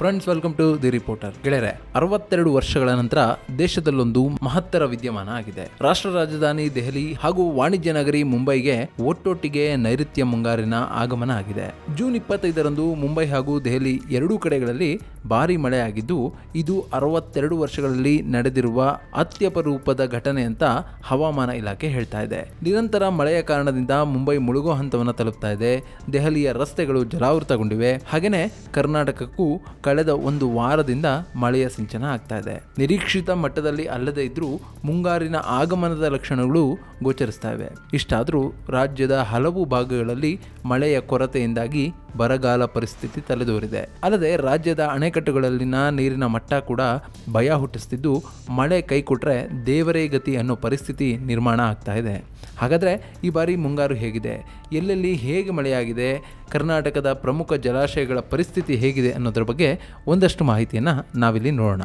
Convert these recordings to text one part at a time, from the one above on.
friends welcome to the reporter ಗೆಳೆಯರೆ ಅರವತ್ತೆರಡು ವರ್ಷಗಳ ನಂತರ ದೇಶದಲ್ಲೊಂದು ಮಹತ್ತರ ವಿದ್ಯಮಾನ ಆಗಿದೆ ರಾಷ್ಟ್ರ ರಾಜಧಾನಿ ದೆಹಲಿ ಹಾಗೂ ವಾಣಿಜ್ಯ ನಗರಿ ಮುಂಬೈಗೆ ಒಟ್ಟೊಟ್ಟಿಗೆ ನೈಋತ್ಯ ಮುಂಗಾರಿನ ಆಗಮನ ಆಗಿದೆ ಜೂನ್ ಇಪ್ಪತ್ತೈದರಂದು ಮುಂಬೈ ಹಾಗೂ ದೆಹಲಿ ಎರಡೂ ಕಡೆಗಳಲ್ಲಿ ಭಾರಿ ಮಳೆಯಾಗಿದ್ದು ಇದು ಅರವತ್ತೆರಡು ವರ್ಷಗಳಲ್ಲಿ ನಡೆದಿರುವ ಅತ್ಯಪರೂಪದ ಘಟನೆ ಅಂತ ಹವಾಮಾನ ಇಲಾಖೆ ಹೇಳ್ತಾ ಇದೆ ನಿರಂತರ ಮಳೆಯ ಕಾರಣದಿಂದ ಮುಂಬೈ ಮುಳುಗೋ ಹಂತವನ್ನು ತಲುಪ್ತಾ ಇದೆ ದೆಹಲಿಯ ರಸ್ತೆಗಳು ಜಲಾವೃತಗೊಂಡಿವೆ ಹಾಗೆಯೇ ಕರ್ನಾಟಕಕ್ಕೂ ಕಳೆದ ಒಂದು ವಾರದಿಂದ ಮಳೆಯ ಸಿಂಚನ ಆಗ್ತಾ ಇದೆ ನಿರೀಕ್ಷಿತ ಮಟ್ಟದಲ್ಲಿ ಅಲ್ಲದೇ ಇದ್ರೂ ಮುಂಗಾರಿನ ಆಗಮನದ ಲಕ್ಷಣಗಳು ಗೋಚರಿಸ್ತಾ ಇವೆ ಇಷ್ಟಾದರೂ ರಾಜ್ಯದ ಹಲವು ಭಾಗಗಳಲ್ಲಿ ಮಳೆಯ ಕೊರತೆಯಿಂದಾಗಿ ಬರಗಾಲ ಪರಿಸ್ಥಿತಿ ತಲೆದೋರಿದೆ ಅಲ್ಲದೆ ರಾಜ್ಯದ ಅಣೆಕಟ್ಟುಗಳಲ್ಲಿನ ನೀರಿನ ಮಟ್ಟ ಕೂಡ ಭಯ ಹುಟ್ಟಿಸ್ತಿದ್ದು ಮಳೆ ಕೈಕೊಟ್ರೆ ದೇವರೇ ಗತಿ ಅನ್ನೋ ಪರಿಸ್ಥಿತಿ ನಿರ್ಮಾಣ ಆಗ್ತಾ ಇದೆ ಹಾಗಾದರೆ ಈ ಬಾರಿ ಮುಂಗಾರು ಹೇಗಿದೆ ಎಲ್ಲೆಲ್ಲಿ ಹೇಗೆ ಮಳೆಯಾಗಿದೆ ಕರ್ನಾಟಕದ ಪ್ರಮುಖ ಜಲಾಶಯಗಳ ಪರಿಸ್ಥಿತಿ ಹೇಗಿದೆ ಅನ್ನೋದ್ರ ಬಗ್ಗೆ ಒಂದಷ್ಟು ಮಾಹಿತಿಯನ್ನು ನಾವಿಲ್ಲಿ ನೋಡೋಣ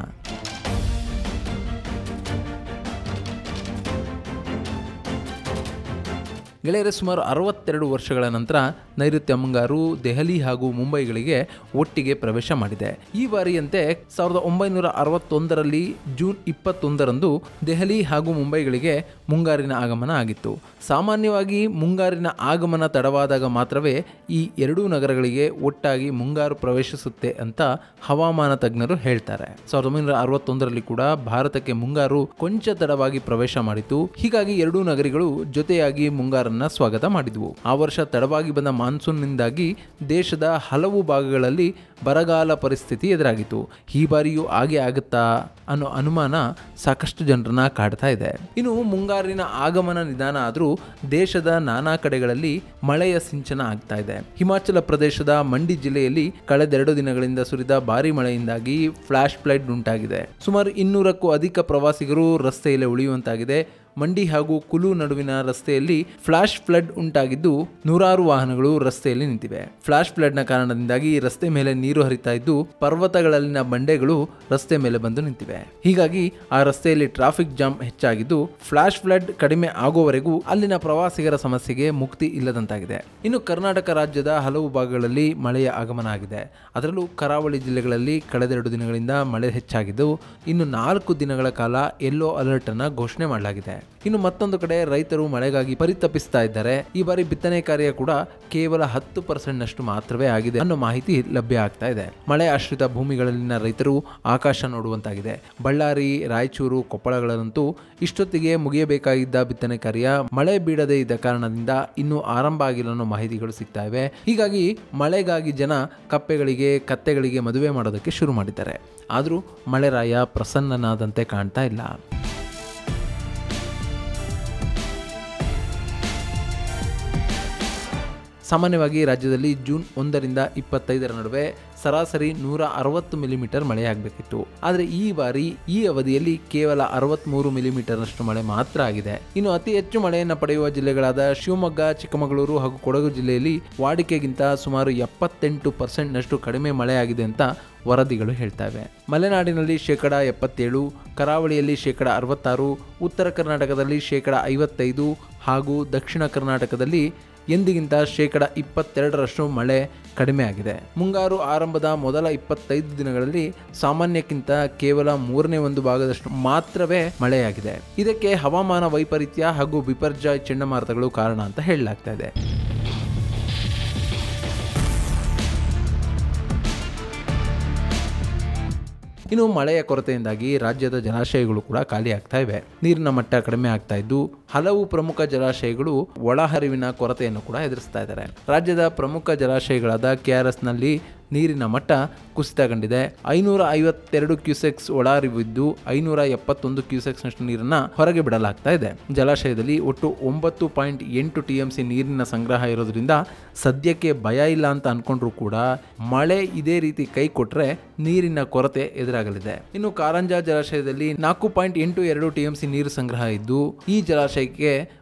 ಗೆಳೆಯರೆ ಸುಮಾರು ಅರವತ್ತೆರಡು ವರ್ಷಗಳ ನಂತರ ನೈಋತ್ಯ ಮುಂಗಾರು ದೆಹಲಿ ಹಾಗೂ ಮುಂಬೈಗಳಿಗೆ ಒಟ್ಟಿಗೆ ಪ್ರವೇಶ ಮಾಡಿದೆ ಈ ಬಾರಿಯಂತೆ ಸಾವಿರದ ಒಂಬೈನೂರ ಅರವತ್ತೊಂದರಲ್ಲಿ ಜೂನ್ ಇಪ್ಪತ್ತೊಂದರಂದು ದೆಹಲಿ ಹಾಗೂ ಮುಂಬೈಗಳಿಗೆ ಮುಂಗಾರಿನ ಆಗಮನ ಆಗಿತ್ತು ಸಾಮಾನ್ಯವಾಗಿ ಮುಂಗಾರಿನ ಆಗಮನ ತಡವಾದಾಗ ಮಾತ್ರವೇ ಈ ಎರಡೂ ನಗರಗಳಿಗೆ ಒಟ್ಟಾಗಿ ಮುಂಗಾರು ಪ್ರವೇಶಿಸುತ್ತೆ ಅಂತ ಹವಾಮಾನ ತಜ್ಞರು ಹೇಳ್ತಾರೆ ಸಾವಿರದ ಒಂಬೈನೂರ ಅರವತ್ತೊಂದರಲ್ಲಿ ಕೂಡ ಭಾರತಕ್ಕೆ ಮುಂಗಾರು ಕೊಂಚ ತಡವಾಗಿ ಪ್ರವೇಶ ಮಾಡಿತು ಹೀಗಾಗಿ ಎರಡೂ ನಗರಿಗಳು ಜೊತೆಯಾಗಿ ಮುಂಗಾರನ್ನ ಸ್ವಾಗತ ಮಾಡಿದ್ವು ಆ ವರ್ಷ ತಡವಾಗಿ ಬಂದ ಮಾನ್ಸೂನ್ನಿಂದಾಗಿ ದೇಶದ ಹಲವು ಭಾಗಗಳಲ್ಲಿ ಬರಗಾಲ ಪರಿಸ್ಥಿತಿ ಎದುರಾಗಿತ್ತು ಈ ಬಾರಿಯೂ ಹಾಗೆ ಆಗುತ್ತಾ ಅನ್ನೋ ಅನುಮಾನ ಸಾಕಷ್ಟು ಜನರನ್ನ ಕಾಡ್ತಾ ಇದೆ ಇನ್ನು ಮುಂಗಾರಿನ ಆಗಮನ ನಿಧಾನ ಆದರೂ ದೇಶದ ನಾನಾ ಕಡೆಗಳಲ್ಲಿ ಮಳೆಯ ಸಿಂಚನ ಆಗ್ತಾ ಇದೆ ಹಿಮಾಚಲ ಪ್ರದೇಶದ ಮಂಡಿ ಜಿಲ್ಲೆಯಲ್ಲಿ ಕಳೆದೆರಡು ದಿನಗಳಿಂದ ಸುರಿದ ಭಾರಿ ಮಳೆಯಿಂದಾಗಿ ಫ್ಲಾಶ್ ಫ್ಲಡ್ ಉಂಟಾಗಿದೆ ಸುಮಾರು ಇನ್ನೂರಕ್ಕೂ ಅಧಿಕ ಪ್ರವಾಸಿಗರು ರಸ್ತೆಯಲ್ಲಿ ಉಳಿಯುವಂತಾಗಿದೆ ಮಂಡಿ ಹಾಗೂ ಕುಲು ನಡುವಿನ ರಸ್ತೆಯಲ್ಲಿ ಫ್ಲಾಶ್ ಫ್ಲಡ್ ಉಂಟಾಗಿದ್ದು ನೂರಾರು ವಾಹನಗಳು ರಸ್ತೆಯಲ್ಲಿ ನಿಂತಿವೆ ಫ್ಲಾಶ್ ಫ್ಲಡ್ನ ಕಾರಣದಿಂದಾಗಿ ರಸ್ತೆ ಮೇಲೆ ನೀರು ಹರಿತಾ ಇದ್ದು ಪರ್ವತಗಳಲ್ಲಿನ ಬಂಡೆಗಳು ರಸ್ತೆ ಮೇಲೆ ಬಂದು ನಿಂತಿವೆ ಹೀಗಾಗಿ ಆ ರಸ್ತೆಯಲ್ಲಿ ಟ್ರಾಫಿಕ್ ಜಾಮ್ ಹೆಚ್ಚಾಗಿದ್ದು ಫ್ಲಾಶ್ ಫ್ಲಡ್ ಕಡಿಮೆ ಆಗುವವರೆಗೂ ಅಲ್ಲಿನ ಪ್ರವಾಸಿಗರ ಸಮಸ್ಯೆಗೆ ಮುಕ್ತಿ ಇಲ್ಲದಂತಾಗಿದೆ ಇನ್ನು ಕರ್ನಾಟಕ ರಾಜ್ಯದ ಹಲವು ಭಾಗಗಳಲ್ಲಿ ಮಳೆಯ ಆಗಮನ ಆಗಿದೆ ಅದರಲ್ಲೂ ಕರಾವಳಿ ಜಿಲ್ಲೆಗಳಲ್ಲಿ ಕಳೆದೆರಡು ದಿನಗಳಿಂದ ಮಳೆ ಹೆಚ್ಚಾಗಿದ್ದು ಇನ್ನು ನಾಲ್ಕು ದಿನಗಳ ಕಾಲ ಯೆಲ್ಲೋ ಅಲರ್ಟ್ ಅನ್ನ ಘೋಷಣೆ ಮಾಡಲಾಗಿದೆ ಇನ್ನು ಮತ್ತೊಂದು ಕಡೆ ರೈತರು ಮಳೆಗಾಗಿ ಪರಿತಪಿಸ್ತಾ ಇದ್ದಾರೆ ಈ ಬಾರಿ ಬಿತ್ತನೆ ಕಾರ್ಯ ಕೂಡ ಕೇವಲ ಹತ್ತು ಪರ್ಸೆಂಟ್ ನಷ್ಟು ಮಾತ್ರವೇ ಆಗಿದೆ ಅನ್ನೋ ಮಾಹಿತಿ ಲಭ್ಯ ಆಗ್ತಾ ಇದೆ ಮಳೆ ಆಶ್ರಿತ ಭೂಮಿಗಳಲ್ಲಿನ ರೈತರು ಆಕಾಶ ನೋಡುವಂತಾಗಿದೆ ಬಳ್ಳಾರಿ ರಾಯಚೂರು ಕೊಪ್ಪಳಗಳಲ್ಲಂತೂ ಇಷ್ಟೊತ್ತಿಗೆ ಮುಗಿಯಬೇಕಾಗಿದ್ದ ಬಿತ್ತನೆ ಕಾರ್ಯ ಮಳೆ ಬೀಳದೇ ಇದ್ದ ಕಾರಣದಿಂದ ಇನ್ನೂ ಆರಂಭ ಆಗಿಲ್ಲ ಅನ್ನೋ ಮಾಹಿತಿಗಳು ಸಿಗ್ತಾ ಇವೆ ಹೀಗಾಗಿ ಮಳೆಗಾಗಿ ಜನ ಕಪ್ಪೆಗಳಿಗೆ ಕತ್ತೆಗಳಿಗೆ ಮದುವೆ ಮಾಡೋದಕ್ಕೆ ಶುರು ಮಾಡಿದ್ದಾರೆ ಆದರೂ ಮಳೆರಾಯ ಪ್ರಸನ್ನನಾದಂತೆ ಕಾಣ್ತಾ ಇಲ್ಲ ಸಾಮಾನ್ಯವಾಗಿ ರಾಜ್ಯದಲ್ಲಿ ಜೂನ್ ಒಂದರಿಂದ ಇಪ್ಪತ್ತೈದರ ನಡುವೆ ಸರಾಸರಿ ನೂರ ಅರವತ್ತು ಮಿಲಿಮೀಟರ್ ಮಳೆಯಾಗಬೇಕಿತ್ತು ಆದರೆ ಈ ಬಾರಿ ಈ ಅವಧಿಯಲ್ಲಿ ಕೇವಲ ಅರವತ್ತ್ಮೂರು ಮಿಲಿಮೀಟರ್ನಷ್ಟು ಮಳೆ ಮಾತ್ರ ಆಗಿದೆ ಇನ್ನು ಅತಿ ಹೆಚ್ಚು ಮಳೆಯನ್ನು ಪಡೆಯುವ ಜಿಲ್ಲೆಗಳಾದ ಶಿವಮೊಗ್ಗ ಚಿಕ್ಕಮಗಳೂರು ಹಾಗೂ ಕೊಡಗು ಜಿಲ್ಲೆಯಲ್ಲಿ ವಾಡಿಕೆಗಿಂತ ಸುಮಾರು ಎಪ್ಪತ್ತೆಂಟು ಪರ್ಸೆಂಟ್ನಷ್ಟು ಕಡಿಮೆ ಮಳೆಯಾಗಿದೆ ಅಂತ ವರದಿಗಳು ಹೇಳ್ತವೆ ಮಲೆನಾಡಿನಲ್ಲಿ ಶೇಕಡ ಎಪ್ಪತ್ತೇಳು ಕರಾವಳಿಯಲ್ಲಿ ಶೇಕಡ ಅರವತ್ತಾರು ಉತ್ತರ ಕರ್ನಾಟಕದಲ್ಲಿ ಶೇಕಡ ಐವತ್ತೈದು ಹಾಗೂ ದಕ್ಷಿಣ ಕರ್ನಾಟಕದಲ್ಲಿ ಎಂದಿಗಿಂತ ಶೇಕಡ ಇಪ್ಪತ್ತೆರಡರಷ್ಟು ಮಳೆ ಕಡಿಮೆ ಆಗಿದೆ ಮುಂಗಾರು ಆರಂಭದ ಮೊದಲ ಇಪ್ಪತ್ತೈದು ದಿನಗಳಲ್ಲಿ ಸಾಮಾನ್ಯಕ್ಕಿಂತ ಕೇವಲ ಮೂರನೇ ಒಂದು ಭಾಗದಷ್ಟು ಮಾತ್ರವೇ ಮಳೆಯಾಗಿದೆ ಇದಕ್ಕೆ ಹವಾಮಾನ ವೈಪರೀತ್ಯ ಹಾಗೂ ಬಿಪರ್ಜಾಯ್ ಚಂಡಮಾರುತಗಳು ಕಾರಣ ಅಂತ ಹೇಳಲಾಗ್ತಾ ಇದೆ ಇನ್ನು ಮಳೆಯ ಕೊರತೆಯಿಂದಾಗಿ ರಾಜ್ಯದ ಜಲಾಶಯಗಳು ಕೂಡ ಖಾಲಿ ಆಗ್ತಾ ಇವೆ ನೀರಿನ ಮಟ್ಟ ಕಡಿಮೆ ಆಗ್ತಾ ಇದ್ದು ಹಲವು ಪ್ರಮುಖ ಜಲಾಶಯಗಳು ಒಳಹರಿವಿನ ಕೊರತೆಯನ್ನು ಕೂಡ ಎದುರಿಸ್ತಾ ಇದ್ದಾರೆ ರಾಜ್ಯದ ಪ್ರಮುಖ ಜಲಾಶಯಗಳಾದ ಕೆಆರ್ಎಸ್ನಲ್ಲಿ ನೀರಿನ ಮಟ್ಟ ಕುಸಿತ ಕಂಡಿದೆ ಐನೂರ ಐವತ್ತೆರಡು ಕ್ಯೂಸೆಕ್ಸ್ ಒಳಹರಿವಿದ್ದು ಐನೂರ ಎಪ್ಪತ್ತೊಂದು ಕ್ಯೂಸೆಕ್ಸ್ನಷ್ಟು ನೀರನ್ನ ಹೊರಗೆ ಬಿಡಲಾಗ್ತಾ ಇದೆ ಜಲಾಶಯದಲ್ಲಿ ಒಟ್ಟು ಒಂಬತ್ತು ಪಾಯಿಂಟ್ ಎಂಟು ಟಿ ಎಂ ಸಿ ನೀರಿನ ಸಂಗ್ರಹ ಇರೋದ್ರಿಂದ ಸದ್ಯಕ್ಕೆ ಭಯ ಇಲ್ಲ ಅಂತ ಅನ್ಕೊಂಡ್ರು ಕೂಡ ಮಳೆ ಇದೇ ರೀತಿ ಕೈ ಕೊಟ್ರೆ ನೀರಿನ ಕೊರತೆ ಎದುರಾಗಲಿದೆ ಇನ್ನು ಕಾರಂಜಾ ಜಲಾಶಯದಲ್ಲಿ ನಾಲ್ಕು ಪಾಯಿಂಟ್ ಎಂಟು ಎರಡು ಟಿ ಎಂ ಸಿ ನೀರು ಸಂಗ್ರಹ ಇದ್ದು ಈ ಜಲಾಶಯಕ್ಕೆ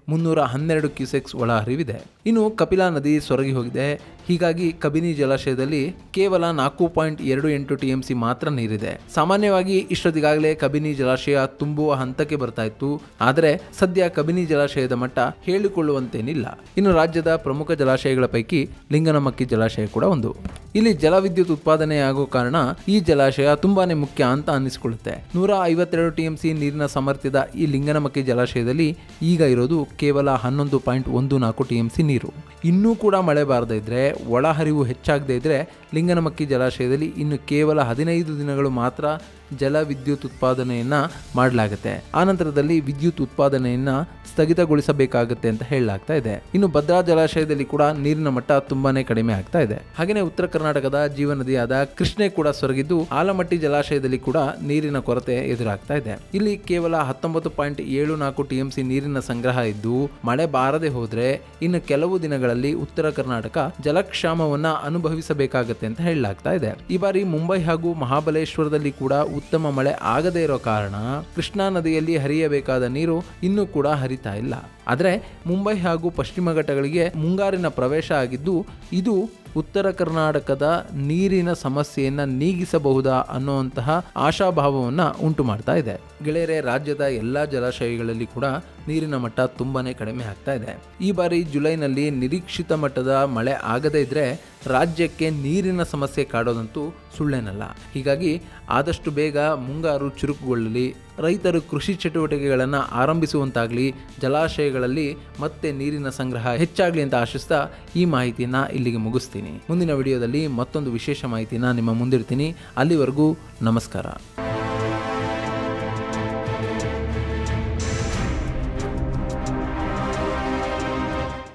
ಮುನ್ನೂರ ಹನ್ನೆರಡು ಕ್ಯೂಸೆಕ್ಸ್ ಒಳಹರಿವಿದೆ ಇನ್ನು ಕಪಿಲಾ ನದಿ ಸೊರಗಿ ಹೋಗಿದೆ ಹೀಗಾಗಿ ಕಬಿನಿ ಜಲಾಶಯದಲ್ಲಿ ಕೇವಲ ನಾಲ್ಕು ಪಾಯಿಂಟ್ ಎರಡು ಎಂಟು ಟಿಎಂಸಿ ಮಾತ್ರ ನೀರಿದೆ ಸಾಮಾನ್ಯವಾಗಿ ಇಷ್ಟೊತ್ತಿಗಾಗಲೇ ಕಬಿನಿ ಜಲಾಶಯ ತುಂಬುವ ಹಂತಕ್ಕೆ ಬರ್ತಾ ಇತ್ತು ಆದರೆ ಸದ್ಯ ಕಬಿನಿ ಜಲಾಶಯದ ಮಟ್ಟ ಹೇಳಿಕೊಳ್ಳುವಂತೇನಿಲ್ಲ ಇನ್ನು ರಾಜ್ಯದ ಪ್ರಮುಖ ಜಲಾಶಯಗಳ ಪೈಕಿ ಲಿಂಗನಮಕ್ಕಿ ಜಲಾಶಯ ಕೂಡ ಒಂದು ಇಲ್ಲಿ ಜಲವಿದ್ಯುತ್ ಉತ್ಪಾದನೆ ಆಗೋ ಕಾರಣ ಈ ಜಲಾಶಯ ತುಂಬಾನೇ ಮುಖ್ಯ ಅಂತ ಅನ್ನಿಸಿಕೊಳ್ಳುತ್ತೆ ನೂರ ಐವತ್ತೆರಡು ಟಿಎಂಸಿ ನೀರಿನ ಸಾಮರ್ಥ್ಯದ ಈ ಲಿಂಗನಮಕ್ಕಿ ಜಲಾಶಯದಲ್ಲಿ ಈಗ ಇರೋದು ಕೇವಲ ಹನ್ನೊಂದು ಪಾಯಿಂಟ್ ಒಂದು ನಾಲ್ಕು ಟಿಎಂಸಿ ನೀರು ಇನ್ನೂ ಕೂಡ ಮಳೆ ಬಾರದೇ ಇದ್ರೆ ಒಳಹರಿವು ಹೆಚ್ಚಾಗದೇ ಇದ್ರೆ ಲಿಂಗನಮಕ್ಕಿ ಜಲಾಶಯದಲ್ಲಿ ಇನ್ನು ಕೇವಲ ಹದಿನೈದು ದಿನಗಳು ಮಾತ್ರ ಜಲ ವಿದ್ಯುತ್ ಉತ್ಪಾದನೆಯನ್ನ ಮಾಡಲಾಗುತ್ತೆ ಆನಂತರದಲ್ಲಿ ವಿದ್ಯುತ್ ಉತ್ಪಾದನೆಯನ್ನ ಸ್ಥಗಿತಗೊಳಿಸಬೇಕಾಗುತ್ತೆ ಅಂತ ಹೇಳಲಾಗ್ತಾ ಇದೆ ಇನ್ನು ಭದ್ರಾ ಜಲಾಶಯದಲ್ಲಿ ಕೂಡ ನೀರಿನ ಮಟ್ಟ ತುಂಬಾನೇ ಕಡಿಮೆ ಆಗ್ತಾ ಇದೆ ಹಾಗೆಯೇ ಉತ್ತರ ಕರ್ನಾಟಕದ ಜೀವ ನದಿಯಾದ ಕೃಷ್ಣೆ ಕೂಡ ಸೊರಗಿದ್ದು ಆಲಮಟ್ಟಿ ಜಲಾಶಯದಲ್ಲಿ ಕೂಡ ನೀರಿನ ಕೊರತೆ ಎದುರಾಗ್ತಾ ಇದೆ ಇಲ್ಲಿ ಕೇವಲ ಹತ್ತೊಂಬತ್ತು ಪಾಯಿಂಟ್ ಏಳು ನಾಲ್ಕು ಟಿಎಂಸಿ ನೀರಿನ ಸಂಗ್ರಹ ಇದ್ದು ಮಳೆ ಬಾರದೆ ಹೋದ್ರೆ ಇನ್ನು ಕೆಲವು ದಿನಗಳಲ್ಲಿ ಉತ್ತರ ಕರ್ನಾಟಕ ಜಲಕ್ಷಾಮವನ್ನ ಅನುಭವಿಸಬೇಕಾಗತ್ತೆ ಅಂತ ಹೇಳಲಾಗ್ತಾ ಇದೆ ಈ ಬಾರಿ ಮುಂಬೈ ಹಾಗೂ ಮಹಾಬಲೇಶ್ವರದಲ್ಲಿ ಕೂಡ ಉತ್ತಮ ಮಳೆ ಆಗದೇ ಇರೋ ಕಾರಣ ಕೃಷ್ಣಾ ನದಿಯಲ್ಲಿ ಹರಿಯಬೇಕಾದ ನೀರು ಇನ್ನೂ ಕೂಡ ಹರಿತಾ ಇಲ್ಲ ಆದರೆ ಮುಂಬೈ ಹಾಗೂ ಪಶ್ಚಿಮ ಘಟ್ಟಗಳಿಗೆ ಮುಂಗಾರಿನ ಪ್ರವೇಶ ಆಗಿದ್ದು ಇದು ಉತ್ತರ ಕರ್ನಾಟಕದ ನೀರಿನ ಸಮಸ್ಯೆಯನ್ನ ನೀಗಿಸಬಹುದಾ ಅನ್ನುವಂತಹ ಆಶಾಭಾವವನ್ನ ಉಂಟು ಮಾಡ್ತಾ ಇದೆ ಗೆಳೆಯರೆ ರಾಜ್ಯದ ಎಲ್ಲಾ ಜಲಾಶಯಗಳಲ್ಲಿ ಕೂಡ ನೀರಿನ ಮಟ್ಟ ತುಂಬಾನೇ ಕಡಿಮೆ ಆಗ್ತಾ ಇದೆ ಈ ಬಾರಿ ಜುಲೈನಲ್ಲಿ ನಿರೀಕ್ಷಿತ ಮಟ್ಟದ ಮಳೆ ಆಗದೇ ಇದ್ರೆ ರಾಜ್ಯಕ್ಕೆ ನೀರಿನ ಸಮಸ್ಯೆ ಕಾಡೋದಂತೂ ಸುಳ್ಳೇನಲ್ಲ ಹೀಗಾಗಿ ಆದಷ್ಟು ಬೇಗ ಮುಂಗಾರು ಚುರುಕುಗೊಳ್ಳಲಿ ರೈತರು ಕೃಷಿ ಚಟುವಟಿಕೆಗಳನ್ನು ಆರಂಭಿಸುವಂತಾಗಲಿ ಜಲಾಶಯಗಳಲ್ಲಿ ಮತ್ತೆ ನೀರಿನ ಸಂಗ್ರಹ ಹೆಚ್ಚಾಗಲಿ ಅಂತ ಆಶಿಸ್ತಾ ಈ ಮಾಹಿತಿಯನ್ನು ಇಲ್ಲಿಗೆ ಮುಗಿಸ್ತೀನಿ ಮುಂದಿನ ವಿಡಿಯೋದಲ್ಲಿ ಮತ್ತೊಂದು ವಿಶೇಷ ಮಾಹಿತಿನ ನಿಮ್ಮ ಮುಂದಿರ್ತೀನಿ ಅಲ್ಲಿವರೆಗೂ ನಮಸ್ಕಾರ